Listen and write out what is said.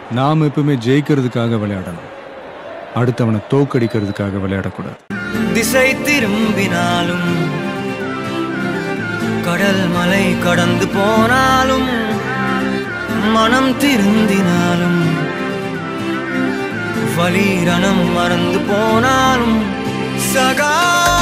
நாம் எப்பவுமே ஜெயிக்கிறதுக்காக விளையாடணும் அடுத்தவனை தோக்கடிக்கிறதுக்காக விளையாடக்கூடாது திசை திரும்பினாலும் கடல் மலை கடந்து போனாலும் மனம் திருந்தினாலும் வலீரணம் மறந்து போனாலும் சகா